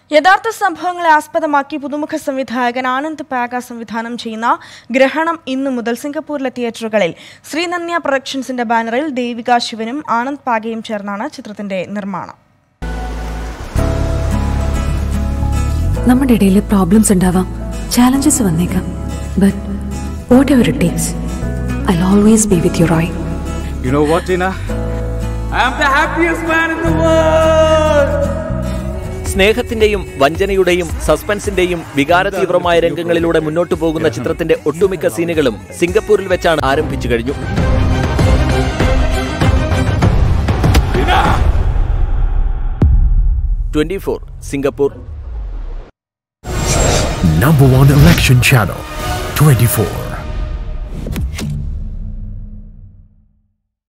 യഥാർത്ഥ സംഭവങ്ങളെ ആസ്പദമാക്കി പുതുമുഖ സംവിധായകൻ ആനന്ദ് പാക സംവിധാനം ചെയ്യുന്ന ഗ്രഹണം ഇന്നു മുതൽ സിംഗപ്പൂരിലെ തിയേറ്ററുകളിൽ ശ്രീനന്യ പ്രൊഡക്ഷൻസിന്റെ ബാനറിൽ ദേവിക ശിവനും ആനന്ദ് പാകയും ചേർന്നാണ് ചിത്രത്തിന്റെ നിർമ്മാണം നമ്മുടെ ഇടയിൽ പ്രോബ്ലംസ് ഉണ്ടാവാം ചാലഞ്ചസ് വന്നേക്കാം but whatever it takes I always be with you Roy You know what, Tina? I am the happiest man in the world! സ്നേഹത്തിന്റെയും വഞ്ചനയുടെയും സസ്പെൻസിന്റെയും വികാരതീവ്രമായ രംഗങ്ങളിലൂടെ മുന്നോട്ടു പോകുന്ന ചിത്രത്തിന്റെ ഒട്ടുമിക്ക സീനുകളും സിംഗപ്പൂരിൽ വെച്ചാണ് ആരംഭിച്ചു കഴിഞ്ഞു twenty four Singapore Number one election channel 24.